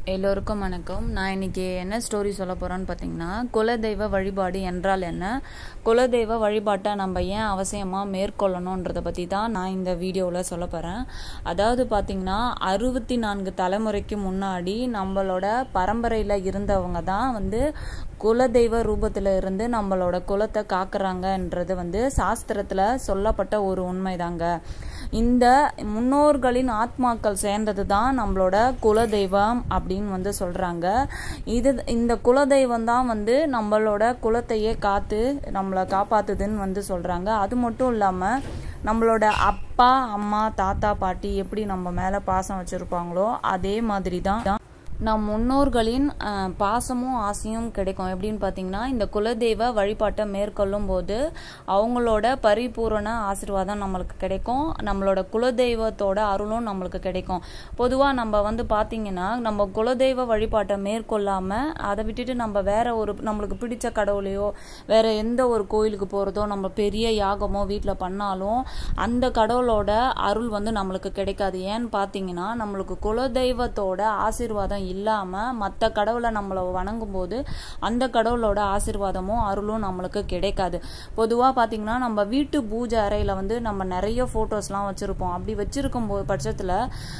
எல்லோருக்கும் வணக்கம் நான் இன்னைக்கு என்ன ஸ்டோரி சொல்ல போகிறேன்னு பார்த்தீங்கன்னா குலதெய்வ வழிபாடு என்றால் என்ன குலதெய்வ வழிபாட்டை நம்ம ஏன் அவசியமாக மேற்கொள்ளணுன்றதை பற்றி தான் நான் இந்த வீடியோவில் சொல்ல போகிறேன் அதாவது பார்த்தீங்கன்னா அறுபத்தி நான்கு தலைமுறைக்கு முன்னாடி நம்மளோட பரம்பரையில் இருந்தவங்க தான் வந்து குலதெய்வ ரூபத்தில் இருந்து நம்மளோட குலத்தை காக்குறாங்கன்றது வந்து சாஸ்திரத்தில் சொல்லப்பட்ட ஒரு உண்மைதாங்க இந்த முன்னோர்களின் ஆத்மாக்கள் சேர்ந்தது தான் நம்மளோட குலதெய்வம் அப்படின்னு வந்து சொல்றாங்க இது இந்த குலதெய்வம் தான் வந்து நம்மளோட குலத்தையே காத்து நம்மளை காப்பாத்துதுன்னு வந்து சொல்றாங்க அது மட்டும் இல்லாம நம்மளோட அப்பா அம்மா தாத்தா பாட்டி எப்படி நம்ம மேல பாசம் வச்சிருப்பாங்களோ அதே மாதிரி தான் நம் முன்னோர்களின் அஹ், பாசமும் ஆசையும் கிடைக்கும் எப்படின்னு பார்த்தீங்கன்னா இந்த குலதெய்வ வழிபாட்டை மேற்கொள்ளும் போது அவங்களோட பரிபூரண ஆசீர்வாதம் நம்மளுக்கு கிடைக்கும் நம்மளோட குலதெய்வத்தோட அருளும் நம்மளுக்கு கிடைக்கும் பொதுவாக நம்ம வந்து பார்த்தீங்கன்னா நம்ம குலதெய்வ வழிபாட்டை மேற்கொள்ளாம அதை விட்டுட்டு நம்ம வேற ஒரு நம்மளுக்கு பிடிச்ச கடவுளையோ வேற எந்த ஒரு கோயிலுக்கு போகிறதோ நம்ம பெரிய யாகமோ வீட்டில் பண்ணாலும் அந்த கடவுளோட அருள் வந்து நம்மளுக்கு கிடைக்காது ஏன்னு பார்த்தீங்கன்னா நம்மளுக்கு குலதெய்வத்தோட ஆசீர்வாதம் இல்லாமல் மற்ற கடவுளை நம்மளை வணங்கும் போது அந்த கடவுளோட ஆசீர்வாதமும் அருளும் நம்மளுக்கு கிடைக்காது பொதுவாக பார்த்தீங்கன்னா நம்ம வீட்டு பூஜை அறையில் வந்து நம்ம நிறைய ஃபோட்டோஸ்லாம் வச்சுருப்போம் அப்படி வச்சிருக்கும் போது பட்சத்தில்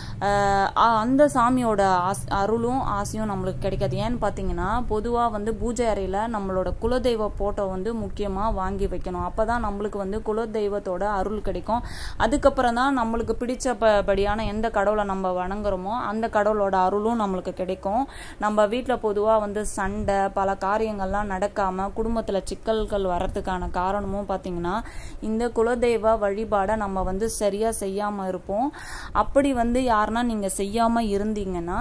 அந்த சாமியோட ஆஸ் அருளும் ஆசையும் நம்மளுக்கு கிடைக்காது ஏன்னு பார்த்தீங்கன்னா பொதுவாக வந்து பூஜை அறையில் நம்மளோட குலதெய்வ ஃபோட்டோ வந்து முக்கியமாக வாங்கி வைக்கணும் அப்போ தான் நம்மளுக்கு வந்து குலதெய்வத்தோட அருள் கிடைக்கும் அதுக்கப்புறம் தான் நம்மளுக்கு பிடிச்ச ப- படியான எந்த கடவுளை நம்ம வணங்குறோமோ அந்த கடவுளோட அருளும் நம்மளுக்கு கிடைக்கும் நம்ம வீட்டில் பொதுவாக வந்து சண்டை பல காரியங்கள்லாம் நடக்காம குடும்பத்தில் சிக்கல்கள் வர்றதுக்கான காரணமும் பார்த்தீங்கன்னா இந்த குலதெய்வ வழிபாடை நம்ம வந்து சரியாக செய்யாமல் இருப்போம் அப்படி வந்து யாருன்னா நீங்கள் செய்யாமல் இருந்தீங்கன்னா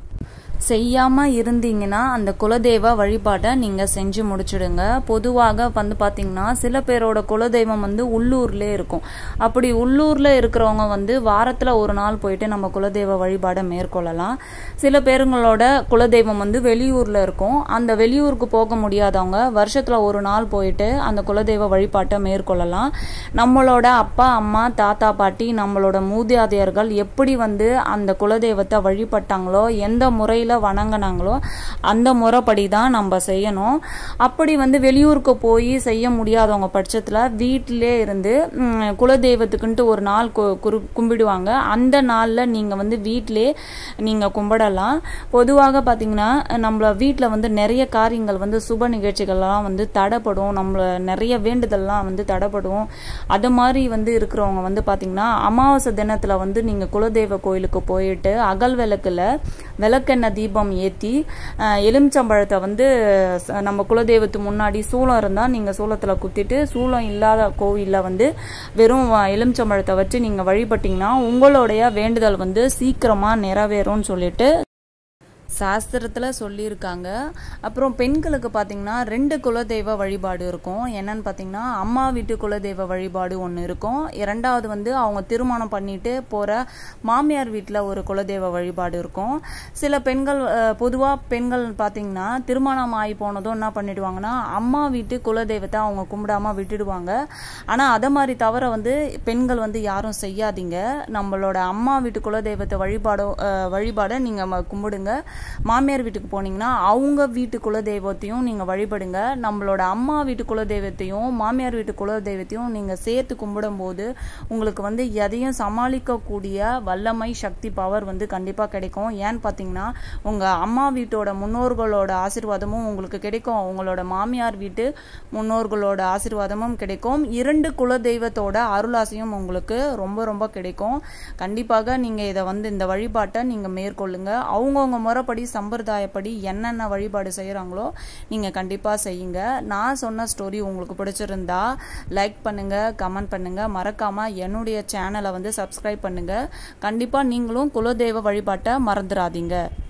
செய்யாம இருந்தீங்கன்னா அந்த குலதெய்வ வழிபாட்டை நீங்க செஞ்சு முடிச்சிடுங்க பொதுவாக வந்து பாத்தீங்கன்னா சில பேரோட குலதெய்வம் வந்து உள்ளூர்ல இருக்கும் அப்படி உள்ளூர்ல இருக்கிறவங்க வந்து வாரத்துல ஒரு நாள் போயிட்டு நம்ம குலதெய்வ வழிபாடை மேற்கொள்ளலாம் சில பேருங்களோட குலதெய்வம் வந்து வெளியூர்ல இருக்கும் அந்த வெளியூருக்கு போக முடியாதவங்க வருஷத்துல ஒரு நாள் போயிட்டு அந்த குலதெய்வ வழிபாட்டை மேற்கொள்ளலாம் நம்மளோட அப்பா அம்மா தாத்தா பாட்டி நம்மளோட மூதாதையர்கள் எப்படி வந்து அந்த குலதெய்வத்தை வழிபட்டாங்களோ எந்த முறையில் வணங்கினாங்களோ அந்த முறைப்படி தான் நம்ம செய்யணும் அப்படி வந்து வெளியூருக்கு போய் செய்ய முடியாதவங்க பட்சத்தில் வீட்டிலே இருந்து ம், குலதெய்வத்துக்குன்ட்டு ஒரு நாள் கு- குரு கும்பிடுவாங்க அந்த நாளில் நீங்கள் வந்து வீட்டிலே நீங்கள் கும்பிடலாம் பொதுவாக பார்த்தீங்கன்னா நம்மள வீட்டில் வந்து நிறைய காரியங்கள் வந்து சுப நிகழ்ச்சிகள்லாம் வந்து தடைப்படும் நம்மள நிறைய வேண்டுதல்லாம் வந்து தடைப்படும் அது மாதிரி வந்து இருக்கிறவங்க வந்து பார்த்தீங்கன்னா அமாவாசை தினத்தில் வந்து நீங்கள் குலதெய்வ கோயிலுக்கு போயிட்டு அகல் விளக்குல விளக்கெண்ணெய் தீபம் ஏற்றி எலுமிச்சம்பழத்தை வந்து ச- நம்ம குலதெய்வத்து முன்னாடி சூளம் இருந்தால் நீங்கள் சூளத்தில் குத்திட்டு சூளம் இல்லாத கோவிலில் வந்து வெறும் வ- எலுமிச்சம்பழத்தை வச்சு நீங்கள் வழிபட்டீங்கன்னா உங்களுடைய வேண்டுதல் வந்து சீக்கிரமாக நிறைவேறும்னு சொல்லிட்டு சாஸ்திரத்தில் சொல்லியிருக்காங்க அப்புறம் பெண்களுக்கு பார்த்தீங்கன்னா ரெண்டு குலதெய்வ வழிபாடு இருக்கும் என்னன்னு பார்த்தீங்கன்னா அம்மா வீட்டு குலதெய்வ வழிபாடு ஒன்று இருக்கும் இரண்டாவது வந்து அவங்க திருமணம் பண்ணிட்டு போகிற மாமியார் வீட்டில் ஒரு குலதெய்வ வழிபாடு இருக்கும் சில பெண்கள் பொதுவாக பெண்கள் பார்த்தீங்கன்னா திருமணம் ஆகி போனதும் என்ன பண்ணிடுவாங்கன்னா அம்மா வீட்டு குலதெய்வத்தை அவங்க கும்பிடாம விட்டுடுவாங்க ஆனால் அதை மாதிரி தவிர வந்து பெண்கள் வந்து யாரும் செய்யாதீங்க நம்மளோட அம்மா வீட்டு குலதெய்வத்தை வழிபாடோ அஹ், வழிபாடை நீங்கள் கும்பிடுங்க மாமியார் வீட்டுக்கு போனீங்கன்னா அவங்க வீட்டு குலதெய்வத்தையும் நீங்கள் வழிபடுங்க நம்மளோட அம்மா வீட்டு குலதெய்வத்தையும் மாமியார் வீட்டு குலதெய்வத்தையும் நீங்கள் சேர்த்து கும்பிடும்போது உங்களுக்கு வந்து எதையும் சமாளிக்கக்கூடிய வல்லமை சக்தி பவர் வந்து கண்டிப்பாக கிடைக்கும் ஏன்னு பார்த்தீங்கன்னா உங்கள் அம்மா வீட்டோட முன்னோர்களோட ஆசீர்வாதமும் உங்களுக்கு கிடைக்கும் உங்களோட மாமியார் வீட்டு முன்னோர்களோட ஆசீர்வாதமும் கிடைக்கும் இரண்டு குலதெய்வத்தோட அருளாசையும் உங்களுக்கு ரொம்ப ரொம்ப கிடைக்கும் கண்டிப்பாக நீங்கள் இதை வந்து இந்த வழிபாட்டை நீங்கள் மேற்கொள்ளுங்க அவங்கவுங்க முறைப்படி சம்பிரதாயப்படி என்னென்ன வழிபாடு செய்கிறாங்களோ நீங்கள் கண்டிப்பாக செய்யுங்க நான் சொன்ன ஸ்டோரி உங்களுக்கு பிடிச்சிருந்தா லைக் பண்ணுங்க கமெண்ட் பண்ணுங்க மறக்காம என்னுடைய சேனலை வந்து சப்ஸ்கிரைப் பண்ணுங்க கண்டிப்பாக நீங்களும் குலதெய்வ வழிபாட்டை மறந்துடாதீங்க